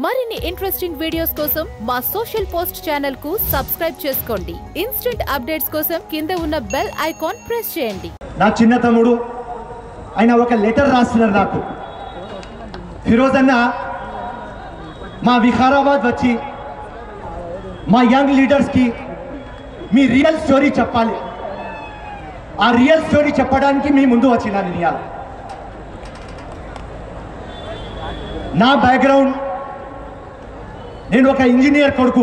మరిన్ని interesting videos కోసం మా సోషల్ పోస్ట్ ఛానల్ కు సబ్స్క్రైబ్ చేసుకోండి ఇన్స్టెంట్ అప్డేట్స్ కోసం కింద ఉన్న బెల్ ఐకాన్ ప్రెస్ చేయండి నా చిన్న తమ్ముడు ఆయన ఒక లెటర్ రాస్తున్నారు నాకు ఫిరోజ్ అన్న మా వికారాబాద్ వచ్చి మా యంగ్ లీడర్స్కి మీ రియల్ స్టోరీ చెప్పాలి ఆ రియల్ స్టోరీ చెప్పడానికి మీ ముందు వచ్చినాను ఇవాళ నా బ్యాక్గ్రౌండ్ నేను ఒక ఇంజనీర్ కొడుకు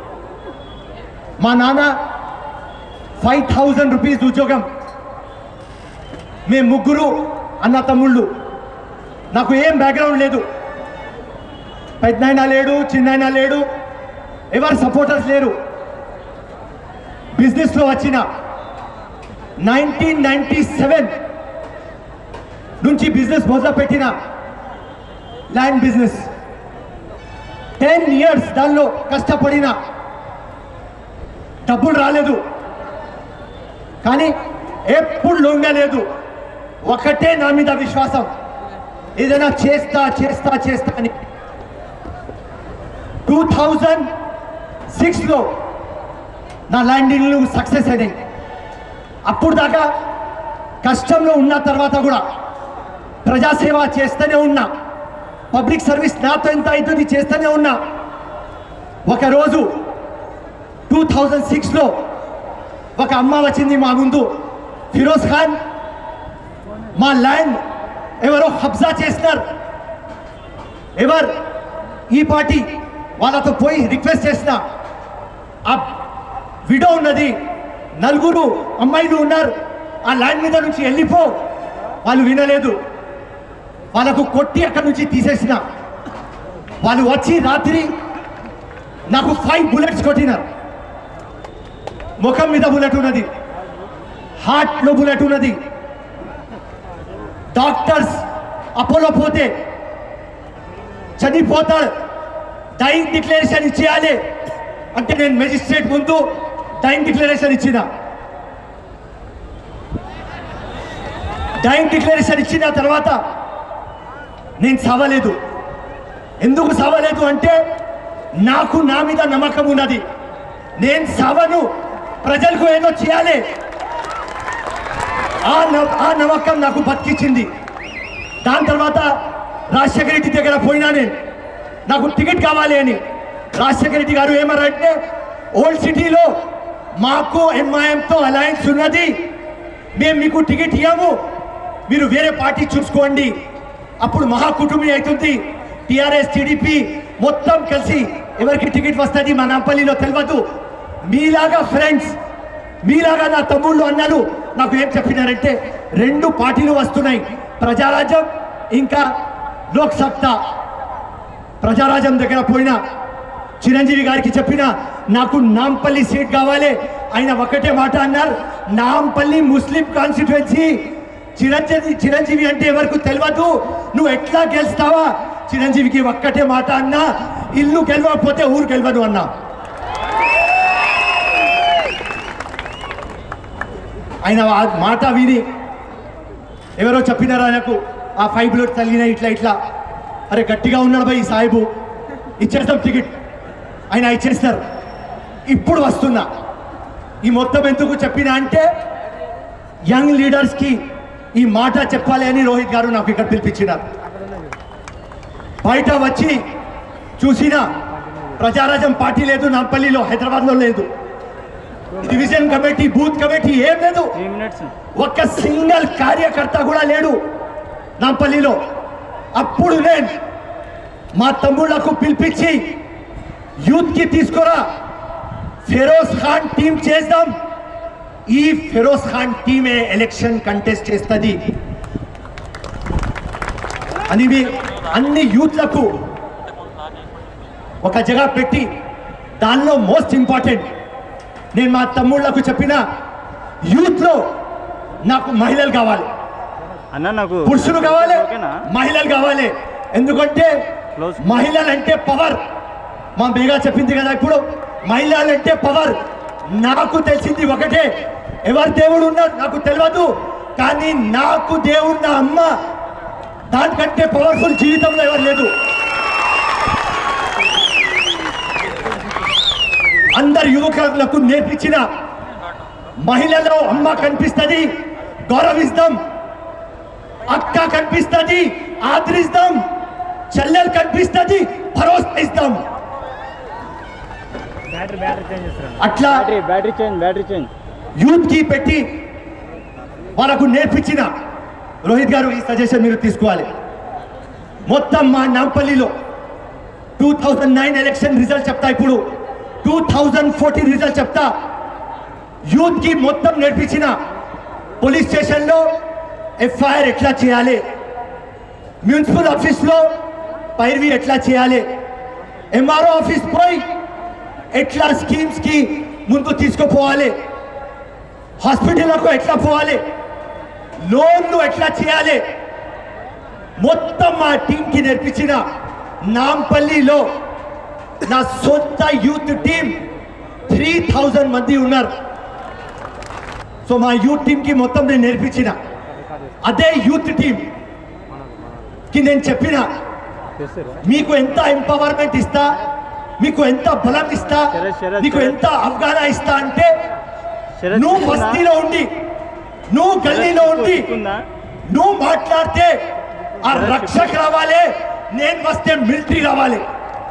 మా నాన్న ఫైవ్ థౌజండ్ రూపీస్ ఉద్యోగం మేము ముగ్గురు అన్న తమ్ముళ్ళు నాకు ఏం బ్యాక్గ్రౌండ్ లేదు పెద్దనాయన లేడు చిన్నాయన లేడు ఎవరు సపోర్టర్స్ లేరు బిజినెస్లో వచ్చిన నైన్టీన్ నైన్టీ సెవెన్ నుంచి బిజినెస్ మొదలుపెట్టిన ల్యాండ్ బిజినెస్ టెన్ ఇయర్స్ దానిలో కష్టపడిన డబ్బులు రాలేదు కానీ ఎప్పుడు లొంగలేదు ఒకటే నా మీద విశ్వాసం ఏదైనా చేస్తా చేస్తా చేస్తా అని టూ థౌజండ్ సిక్స్లో నా ల్యాండింగ్లు సక్సెస్ అయినాయి అప్పుడు దాకా కష్టంలో ఉన్న తర్వాత కూడా ప్రజాసేవ చేస్తూనే ఉన్నా పబ్లిక్ సర్వీస్ నాతో ఎంత అవుతుంది చేస్తూనే ఉన్నా ఒకరోజు టూ థౌజండ్ సిక్స్లో ఒక అమ్మ వచ్చింది మా ముందు ఫిరోజ్ ఖాన్ మా ల్యాండ్ ఎవరో కబ్జా చేస్తున్నారు ఎవరు ఈ పార్టీ వాళ్ళతో పోయి రిక్వెస్ట్ చేసిన ఆ విడో ఉన్నది నలుగురు అమ్మాయిలు ఉన్నారు ఆ ల్యాండ్ మీద నుంచి వెళ్ళిపో వాళ్ళు వినలేదు వాళ్ళకు కొట్టి అక్కడి నుంచి తీసేసిన వాళ్ళు వచ్చి రాత్రి నాకు ఫైవ్ బుల్లెట్స్ కొట్టినారు ముఖం మీద బుల్లెట్ ఉన్నది హార్ట్లో బుల్లెట్ ఉన్నది డాక్టర్స్ అపోలో పోతే చనిపోతాడు డైయింగ్ డిక్లరేషన్ ఇచ్చేయాలి అంటే నేను మెజిస్ట్రేట్ ముందు డైయింగ్ డిక్లరేషన్ ఇచ్చిన డైయింగ్ డిక్లరేషన్ ఇచ్చిన తర్వాత నేను సావలేదు ఎందుకు సావలేదు అంటే నాకు నా మీద నమ్మకం ఉన్నది నేను సావను ప్రజలకు ఏదో చేయాలి ఆ న- ఆ నమ్మకం నాకు బతికించింది దాని తర్వాత రాజశేఖర రెడ్డి దగ్గర పోయినా నేను నాకు టికెట్ కావాలి అని రాజశేఖర రెడ్డి గారు ఏమన్నారంటే ఓల్డ్ సిటీలో మాకు ఎంఐఎంతో అలయన్స్ ఉన్నది మేము మీకు టికెట్ ఇవ్వము మీరు వేరే పార్టీ చూసుకోండి అప్పుడు మహాకుటుంబి అవుతుంది టిఆర్ఎస్ టీడీపీ మొత్తం కలిసి ఎవరికి టికెట్ వస్తుంది మా నాంపల్లిలో తెలియదు మీలాగా ఫ్రెండ్స్ మీలాగా నా తమ్ముళ్ళు అన్నారు నాకు ఏం చెప్పినారంటే రెండు పార్టీలు వస్తున్నాయి ప్రజారాజ్యం ఇంకా లోక్ సత్తా ప్రజారాజ్యం దగ్గర పోయినా చిరంజీవి గారికి చెప్పిన నాకు నాంపల్లి సీట్ కావాలి ఆయన ఒకటే మాట అన్నారు నాంపల్లి ముస్లిం కాన్స్టిట్యుయెన్సీ చిరంజీవి చిరంజీవి అంటే ఎవరికి తెలియదు నువ్వు ఎట్లా గెలుస్తావా చిరంజీవికి ఒక్కటే మాట అన్నా ఇల్లు గెలవకపోతే ఊరు గెలవదు అన్నా ఆయన ఆ మాట విని ఎవరో చెప్పినారు ఆయనకు ఆ ఫైవ్ బుల్లెట్ తగిలిన ఇట్లా ఇట్లా అరే గట్టిగా ఉన్నాడు భయ్ ఈ సాహిబు ఇచ్చేస్తాం టికెట్ ఆయన ఇచ్చేస్తారు ఇప్పుడు వస్తున్నా ఈ మొత్తం ఎందుకు చెప్పినా అంటే యంగ్ లీడర్స్కి ఈ మాట చెప్పాలి అని రోహిత్ గారు నాకు ఇక్కడ పిలిపించినారు బయట వచ్చి చూసినా ప్రజారాజ్యం పార్టీ లేదు నాంపల్లిలో హైదరాబాద్లో లేదు డివిజన్ కమిటీ బూత్ కమిటీ ఏం లేదు త్రీ మినిట్స్ ఒక్క సింగిల్ కార్యకర్త కూడా లేడు నాంపల్లిలో అప్పుడు నేను మా తమ్ముళ్లకు పిలిపించి యూత్ కి తీసుకురా ఫిరోజ్ ఖాన్ టీం చేద్దాం ఈ ఫిరోజ్ ఖాన్ టీమే ఎలక్షన్ కంటెస్ట్ చేస్తుంది అని మీ అన్ని యూత్లకు ఒక జగ పెట్టి దానిలో మోస్ట్ ఇంపార్టెంట్ నేను మా తమ్ముళ్లకు చెప్పిన యూత్లో నాకు మహిళలు కావాలి అన్న నాకు పురుషులు కావాలి ఓకేనా మహిళలు కావాలి ఎందుకంటే Close. మహిళలు అంటే పవర్ మా బేగా చెప్పింది కదా ఇప్పుడు మహిళలు అంటే పవర్ నాకు తెలిసింది ఒకటే ఎవరు దేవుడు ఉన్నారు నాకు తెలియదు కానీ నాకు దేవుడు నా అమ్మ దానికంటే పవర్ఫుల్ జీవితంలో ఎవరు లేదు అందరు యువకులకు నేర్పించిన మహిళలో అమ్మ కనిపిస్తుంది గౌరవిస్తాం అక్క కనిపిస్తుంది ఆదరిస్తాం చెల్లెలు కనిపిస్తుంది భరోసా ఇస్తాం బ్యాటరీ బ్యాటరీ చేంజ్ చేస్తారా అట్లా battery battery change battery change youth కి పెట్టి మనకు నేర్పించిన రోహిత్ గారు ఈ సజెషన్ మీరు తీసుకోవాలి మొత్తం మా నాంపల్లిలో two thousand nine election result చెప్తా ఇప్పుడు టూ థౌజండ్ ఫోర్టీన్ రిజల్ట్ చెప్తా యూత్ కి మొత్తం నేర్పించిన పోలీస్ స్టేషన్లో ఎఫ్ఐఆర్ ఎట్లా చేయాలి మున్సిపల్ ఆఫీస్లో పైర్వి ఎట్లా చేయాలి ఎంఆర్ఓ ఆఫీస్ పోయి ఎట్లా స్కీమ్స్ కి ముందు తీసుకుపోవాలి హాస్పిటల్లకు ఎట్లా పోవాలి లోన్లు ఎట్లా చేయాలి మొత్తం మా టీంకి నేర్పించిన నాంపల్లిలో నా సొంత యూత్ టీం త్రీ థౌజండ్ మంది ఉన్నారు సో మా యూత్ టీంకి మొత్తం నేను నేర్పించిన అదే యూత్ టీం కి నేను చెప్పిన చేస్తారు మీకు ఎంత ఎంపవర్మెంట్ ఇస్తా మీకు ఎంత బలం ఇస్తా శరత్, శరత్, మీకు శరత్. ఎంత అవగాహన ఇస్తా అంటే శరత్ నువ్వు చిక్కుందా? బస్తీలో ఉండి నువ్వు గల్లీలో శరత్ ఉండి చిక్కుందా? నువ్వు మాట్లాడితే ఆ శరత్ రక్షక్ రావాలి నేను వస్తే మిలిటరీ రావాలి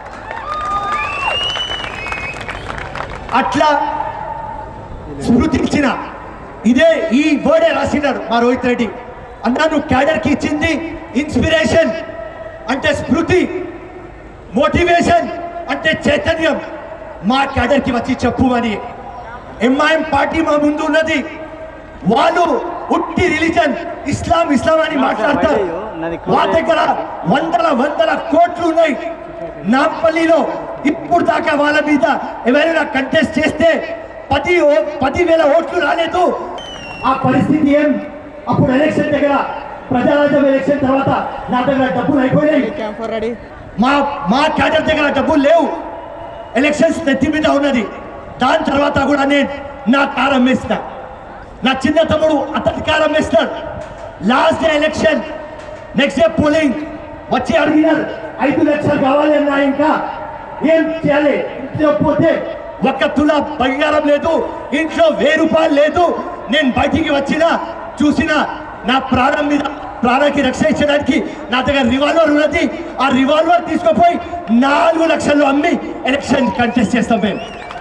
అట్లా స్మృతి ఇచ్చిన ఇదే ఈ వర్డే రాసినాడు మా రోహిత్ రెడ్డి అన్నా నువ్వు క్యాడర్ కి ఇచ్చింది ఇన్స్పిరేషన్ అంటే స్మృతి మోటివేషన్ అంటే చైతన్యం మా క్యాడర్ కి వచ్చి చెప్పు అని ఎంఐఎం పార్టీ మా ముందు ఉన్నది వాళ్ళు ఉట్టి రిలీజన్ ఇస్లాం ఇస్లాం అని మాట్లాడతారు వాళ్ళ దగ్గర వందల వందల కోట్లు ఉన్నాయి నాంపల్లిలో ఇప్పుడు దాకా వాళ్ళ మీద ఎవరైనా కంటెస్ట్ చేస్తే పది ఓ- పదివేల ఓట్లు రాలేదు ఆ పరిస్థితి ఏం అప్పుడు ఎలక్షన్ దగ్గర ప్రజారాజ్యం ఎలక్షన్ తర్వాత నా దగ్గర డబ్బులు అయిపోయినాయి క్యాంపర్ రెడీ మా మా క్యాడర్ దగ్గర డబ్బులు లేవు ఎలక్షన్స్ నెత్తి మీద ఉన్నది దాని తర్వాత కూడా నేను నా కారు అమ్మేసిన నా చిన్న తమ్ముడు అతని కారు అమ్మేస్తాడు last day election next day polling వచ్చి అడిగినారు ఐదు లక్షలు కావాలి అన్నా ఇంకా ఏం చేయాలి ఇంట్లో పోతే ఒక్క తుల బంగారం లేదు ఇంట్లో వెయ్యి రూపాయలు లేదు నేను బయటికి వచ్చిన చూసిన నా ప్రాణం మీద ప్రాణానికి రక్షించడానికి నా దగ్గర రివాల్వర్ ఉన్నది ఆ రివాల్వర్ తీసుకుపోయి నాలుగు లక్షలు అమ్మి ఎలక్షన్ కంటెస్ట్ చేస్తాం మేము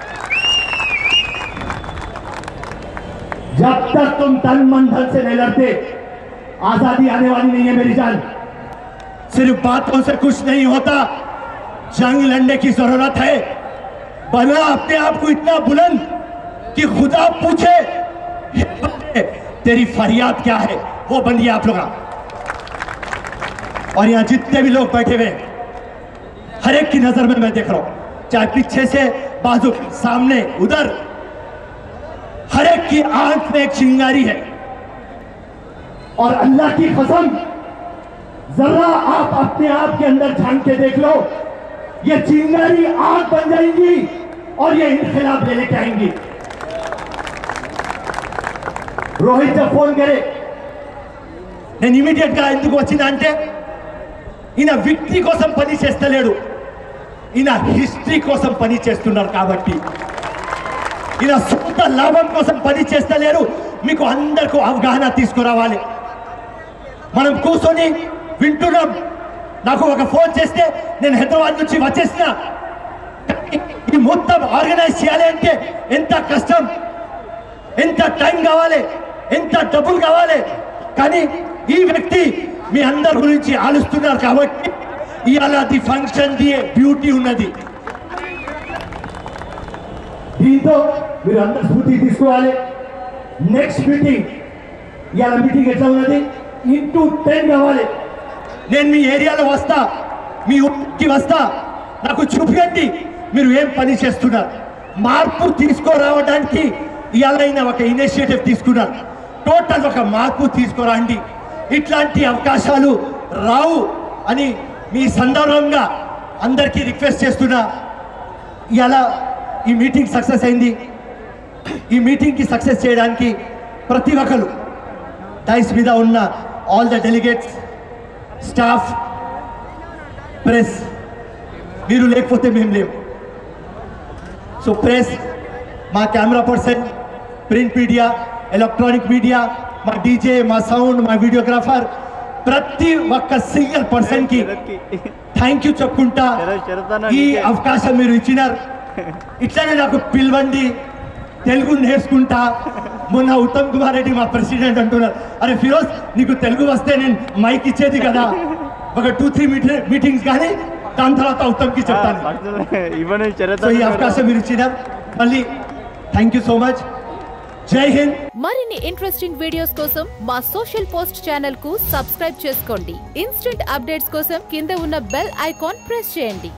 जब तक तुम तन मन धन से नहीं लड़ते आजादी आने वाली नहीं है मेरी जान सिर्फ बातों से कुछ नहीं होता जंग लड़ने की जरूरत है बना अपने आप को इतना बुलंद कि खुदा पूछे "हे बंदे, तेरी फरियाद क्या है वो बनिए आप लोग और यहाँ जितने भी लोग बैठे हुए हैं, हर एक की नजर में मैं देख रहा हूं चाहे पीछे से बाजू सामने उधर हर एक की आंख में एक चिंगारी है और अल्लाह की कसम जरा आप अपने आप के अंदर झांक के देख लो ये चिंगारी आग बन जाएंगी और ये इनकलाब ले लेके आएंगी రోహిత్ జब ఫోన్ करे నేను ఇమీడియట్ గా ఎందుకు వచ్చినా అంటే ఈయన విక్టరీ కోసం పని చేస్తలేడు ఈయన హిస్టరీ కోసం పని చేస్తున్నారు కాబట్టి ఈయన సొంత లాభం కోసం పని చేస్తలేరు మీకు అందరికీ అవగాహన తీసుకురావాలి మనం కూర్చొని వింటున్నాం నాకు ఒక ఫోన్ చేస్తే నేను హైదరాబాద్ నుంచి వచ్చేసిన ఈ మొత్తం ఆర్గనైజ్ చేయాలి అంటే ఎంత కష్టం ఎంత టైం కావాలి ఎంత డబ్బులు కావాలి కానీ ఈ వ్యక్తి మీ అందరి గురించి ఆలోచిస్తున్నారు కాబట్టి ఇవాళ ది ఫంక్షన్ ది బ్యూటీ ఉన్నది దీంతో మీరు అందరు స్ఫూర్తి తీసుకోవాలి నెక్స్ట్ మీటింగ్ ఇవాళ మీటింగ్ ఎట్లా ఉన్నది ఇంటూ టెన్ కావాలి నేను మీ ఏరియాలో వస్తా మీ ఊరికి వస్తా నాకు చూపించండి మీరు ఏం పని చేస్తున్నారు మార్పు తీసుకురావడానికి ఇవాళ అయినా ఒక ఇనిషియేటివ్ తీసుకున్నారు టోటల్ ఒక మార్పు తీసుకురండి ఇట్లాంటి అవకాశాలు రావు అని మీ సందర్భంగా అందరికీ రిక్వెస్ట్ చేస్తున్నా ఇలా ఈ మీటింగ్ సక్సెస్ అయింది ఈ మీటింగ్కి సక్సెస్ చేయడానికి ప్రతి ఒక్కరు డైస్ మీద ఉన్న all the delegates staff press మీరు లేకపోతే మేము లేవు సో ప్రెస్ మా camera person print media electronic media మా డీజే మా సౌండ్ మా వీడియోగ్రాఫర్ ప్రతి ఒక్క సింగిల్ పర్సన్ కి థ్యాంక్ యూ చెప్పుకుంటా శరత్ శరత్ అన్న ఈ నీకే. అవకాశం మీరు ఇచ్చినారు ఇట్లానే నాకు పిలవండి తెలుగు నేర్చుకుంటా మొన్న ఉత్తమ్ కుమార్ రెడ్డి మా ప్రెసిడెంట్ అంటున్నారు అరే ఫిరోజ్ నీకు తెలుగు వస్తే నేను మైక్ ఇచ్చేది కదా ఒక టూ త్రీ మీటింగ్స్ కానీ దాని తర్వాత ఉత్తమ్కి చెప్తాను ఇవ్వని శరత్ సో ఈ అన్న అవకాశం మీరు ఇచ్చినారు మళ్ళీ థ్యాంక్ యూ సో మచ్ జై హింద్ మరిన్ని ఇంట్రెస్టింగ్ వీడియోస్ కోసం మా సోషల్ పోస్ట్ ఛానల్ కు సబ్స్క్రైబ్ చేసుకోండి ఇన్స్టెంట్ అప్డేట్స్ కోసం కింద ఉన్న బెల్ ఐకాన్ ప్రెస్ చేయండి